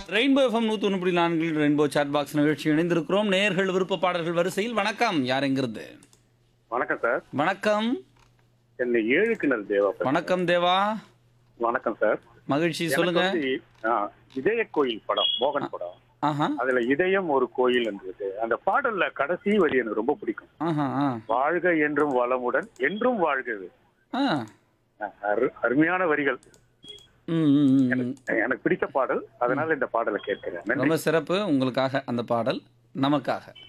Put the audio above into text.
Rainbow FM நூற்றி ஒன்று புள்ளி நான்கில் ரெயின்போ சாட் பாக்ஸ் நிகழ்ச்சி இணைந்திருக்கிறோம் நேயர்கள் விருப்ப பாடல்கள் வரிசையில் வணக்கம் யார் எங்கிருந்து வணக்கம் சார் வணக்கம் என்னை ஏழு கிணறு தேவா பேசுறேன். வணக்கம் தேவா வணக்கம் சார் மகிழ்ச்சி எனக்கு சொல்லுங்க வந்து, ஆ, இதய கோயில் படம் மோகன் படம் ஆஹா அதுல இதயம் ஒரு கோயில் இருந்தது அந்த பாடல்ல கடைசி வரி எனக்கு ரொம்ப பிடிக்கும் ஆஹா ஆ வாழ்க என்றும் வளமுடன் என்றும் வாழ்கவே ஆ அரு- அருமையான வரிகள் ம், ம், ம், ம். எனக்கு பிடித்த பாடல் அதனால இந்த பாடலை கேட்கிறேன் நன்றி ரொம்ப சிறப்பு உங்களுக்காக அந்த பாடல் நமக்காக